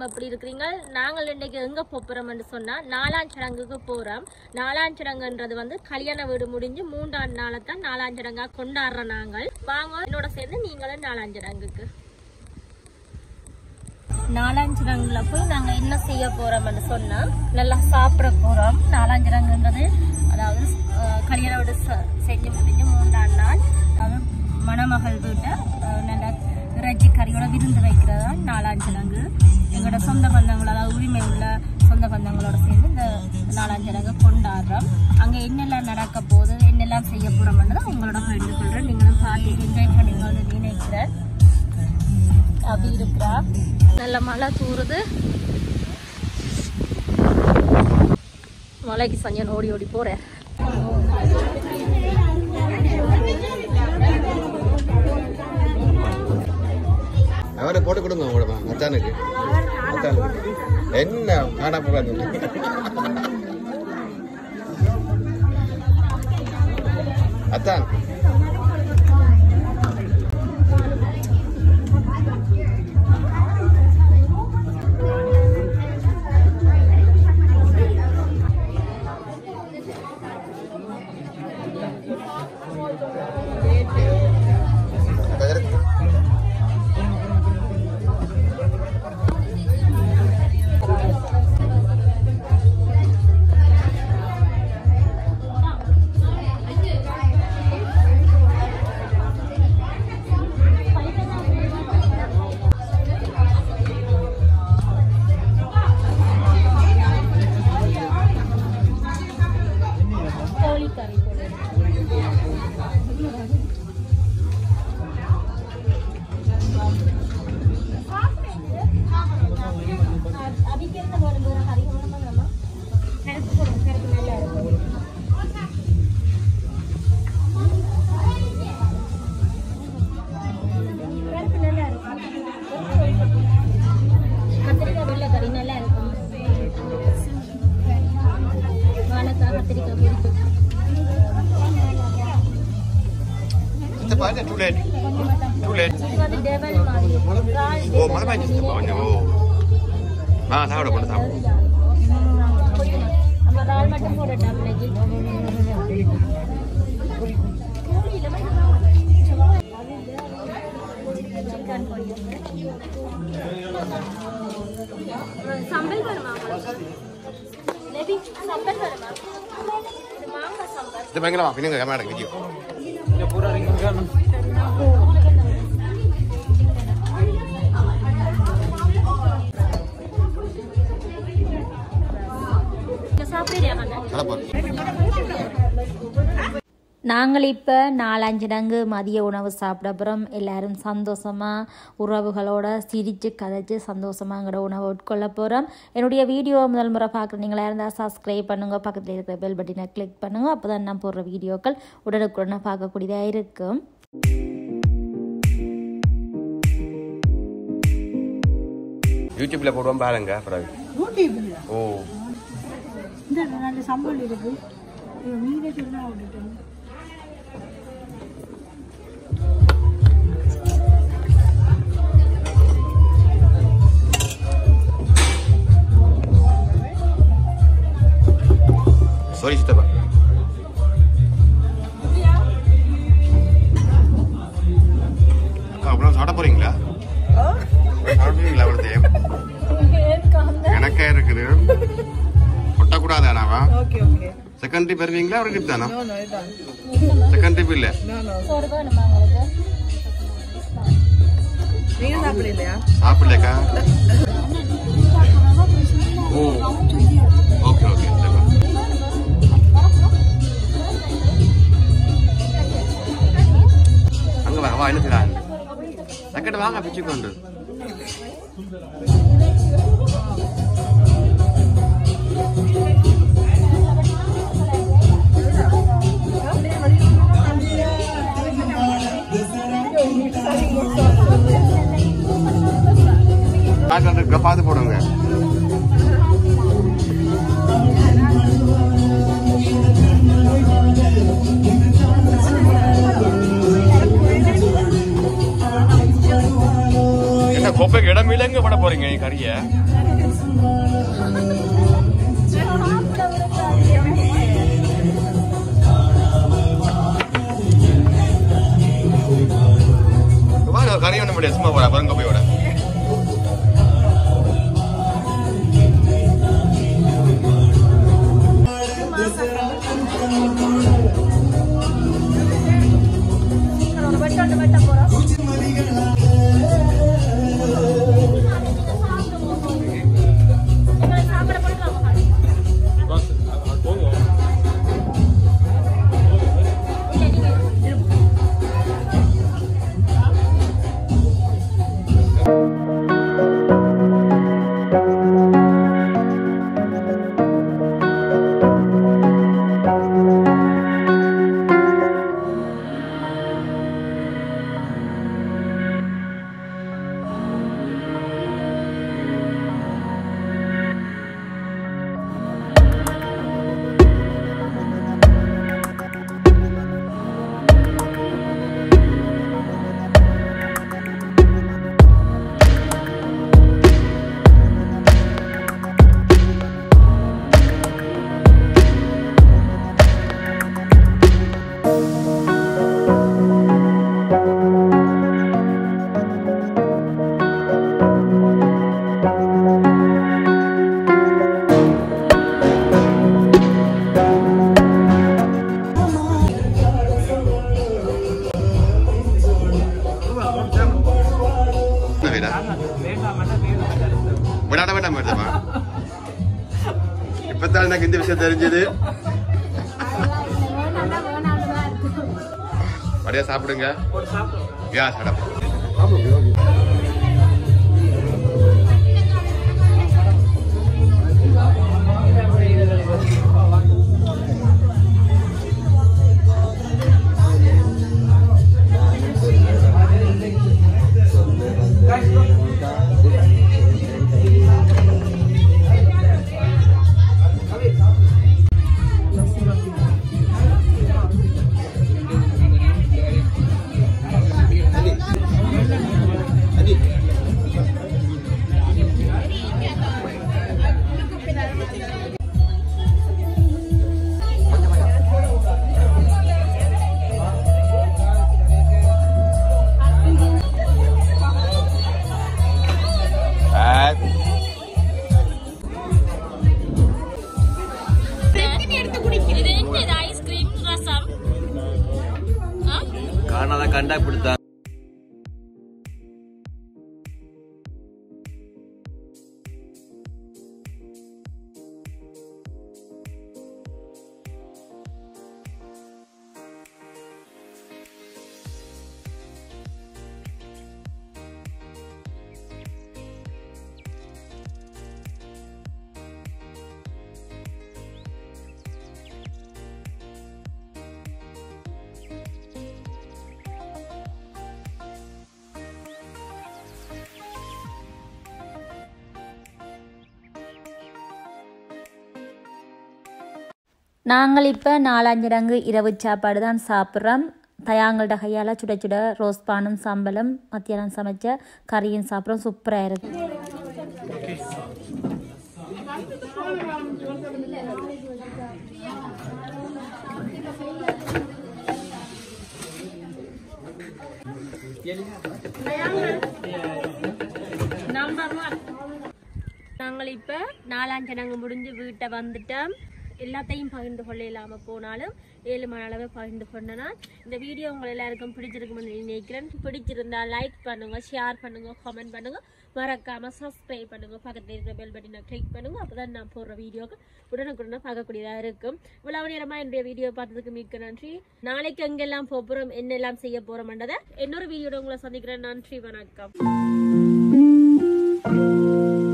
எல்லாரும் எப்படி இருக்கிறீங்க நாங்கள் இன்னைக்கு எங்க போறோம்னு சொன்னா நாலாஞ்சடங்குக்கு போறோம் நாலாஞ்சடங்குன்றது வந்து கல்யாண வீடு முடிஞ்சு மூன்றாம் நாளை தான் நாலாஞ்சடங்கா கொண்டாடுற நாங்கள் வாங்க என்னோட சேர்ந்து நீங்களும் நாலாஞ்சடங்குக்கு நாலாஞ்சரங்குல போய் நாங்க என்ன செய்ய போறோம்னு சொன்னா நல்லா சாப்பிட போறோம் நாலாஞ்சரங்குன்றது அதாவது அஹ், கல்யாண வீடு செ- செஞ்சு முடிஞ்சு மூன்றாம் நாள் அதாவது மணமகள் வீட்டை அஹ், நல்லா இறைச்சி கறியோட விருந்து வைக்கிறதா நாலாஞ்சரங்கு எங்களோட சொந்த பந்தங்கள் அதாவது உரிமை உள்ள சொந்த பந்தங்களோட சேர்ந்து இந்த நாலாஞ்சரங்கு கொண்டாடுறோம் அங்க என்னெல்லாம் நடக்க போகுது என்னெல்லாம் செய்ய போறோம்னு தான் உங்களோட ஃப்ரெண்டு சொல்றேன் நீங்களும் பார்த்து என்ஜாய் பண்ணீங்கன்னு நினைக்கிறேன் அப்படி இருக்கிறா நல்ல மழை தூறுது மலைக்கு சஞ்சன் ஓடி ஓடி போறேன் அவரை போட்டு கொடுங்க உங்களோட மச்சானுக்கு மச்சானுக்கு என்ன காணா போறாங்க அத்தான் கோழிக்கறி போடு அவிக்கிறது வரும்போது கறி வேணுமா கருப்பு போடும் கருப்பு நல்லா இருக்கும் கருப்பு நல்லா இருக்கும் கத்திரிக்காய் வெள்ளை கறி நல்லா இருக்கும் வாழைக்காய் கத்திரிக்காய் பிடிக்கும் இந்த பாருங்க டூ லேட் டூ லேட் இது வந்து டெவல் மாதிரி இறால் ஓ மழை பாய்ச்சி கொஞ்சம் ஓ ஆ சாப்பிட கொண்டு சாப்பிட நம்ம இறால் மட்டும் போடட்டா இன்னைக்கு சிக்கன் பொடி சம்பல் வருமா நெபி சம்பல் வருமா இது மாங்காய் சம்பல் இது பயங்கரமா பின்னுங்க கேமரா வீடியோ இங்க சாப்பிடுறியா கண்ணா நல்லா பாரு நாங்கள் இப்போ நாலஞ்சு டங்கு மதிய உணவு சாப்பிட அப்புறம் எல்லாரும் சந்தோஷமாக உறவுகளோட சிரித்து கதைச்சு சந்தோஷமாக எங்களோட உணவை உட்கொள்ள போகிறோம் என்னுடைய வீடியோ முதல் முறை பார்க்குறீங்களா இருந்தால் சப்ஸ்கிரைப் பண்ணுங்க பக்கத்தில் இருக்கிற பெல் பட்டனை கிளிக் பண்ணுங்க அப்போ தான் நான் போடுற வீடியோக்கள் உடனுக்குடனே பார்க்கக்கூடியதாக இருக்கும் யூடியூப்ல போடுவோம் பாருங்க அப்புறம் ஓ இந்த நல்ல சம்பளம் இருக்கு நீங்களே சொன்னா விட்டுட்டேன் சாரி சித்தப்பா அக்கா அப்புறம் சாப்பிட போறீங்களா சாப்பிடுவீங்களா அவ்வளோத்தையும் எனக்கே இருக்குது ஒட்டக்கூடாது ஆனாவா ஓகே ஓகே செகண்ட் ட்ரிப் வருவீங்களா ஒரு ட்ரிப் தானா நோ நோ இதான் செகண்ட் ட்ரிப் இல்ல நோ நோ சோறு வேணுமா உங்களுக்கு நீங்க சாப்பிடலையா சாப்பிடலக்கா ஓ ஓகே ஓகே அங்க வா வா என்ன செய்யலாம் செகண்ட் வாங்க பிச்சு கொண்டு பார்த்து போடுங்க என்ன கோப்பைக்கு இடம் இல்லைங்க படம் சாப்பிட போறீங்க நீ கறிய வாங்க கறி ஒண்ணு முடியாது சும்மா போறா பாருங்க போய் விட வெட்ட வெட்ட போறோம் எங்களை சாப்பிட கொடுக்கலாமா இல்ல, நீங்க இருங்க. என்ன வீடா விடாட வேண்டாம் மேடமா இப்பதான் எனக்கு இந்த விஷயம் தெரிஞ்சது வடியா சாப்பிடுங்க யா சடம் இது என்ன ஐஸ்கிரீம் ரசம் ஆ? காணாத கண்டா இப்படித்தான் நாங்கள் இப்போ நாலஞ்சு இரவு சாப்பாடு தான் சாப்பிட்றோம் தயாங்கள்ட கையால் சுட சுட ரோஸ் பானும் சம்பளம் மத்தியானம் சமைச்ச கறியும் சாப்பிட்றோம் சூப்பராக இருக்கு நம்பர் ஒன் நாங்கள் இப்போ நாலாஞ்சு நாங்கள் முடிஞ்சு வீட்டை வந்துட்டோம் எல்லாத்தையும் பகிர்ந்து கொள்ள இல்லாம போனாலும் ஏழு மணி அளவு பகிர்ந்து கொண்டனால் இந்த வீடியோ உங்கள் எல்லாருக்கும் பிடிச்சிருக்கும்னு நினைக்கிறேன் பிடிச்சிருந்தா லைக் பண்ணுங்க ஷேர் பண்ணுங்க கமெண்ட் பண்ணுங்க மறக்காம சப்ஸ்கிரைப் பண்ணுங்க பக்கத்தில் இருக்கிற பெல் பட்டனை கிளிக் பண்ணுங்க அப்பதான் நான் போடுற வீடியோக்கு உடனுக்குடனே பார்க்கக்கூடியதா இருக்கும் இவ்வளவு நேரமா என்னுடைய வீடியோ பார்த்ததுக்கு மிக்க நன்றி நாளைக்கு எங்கெல்லாம் போக போறோம் என்னெல்லாம் செய்ய போறோம்ன்றதை இன்னொரு வீடியோட உங்களை சந்திக்கிறேன் நன்றி வணக்கம்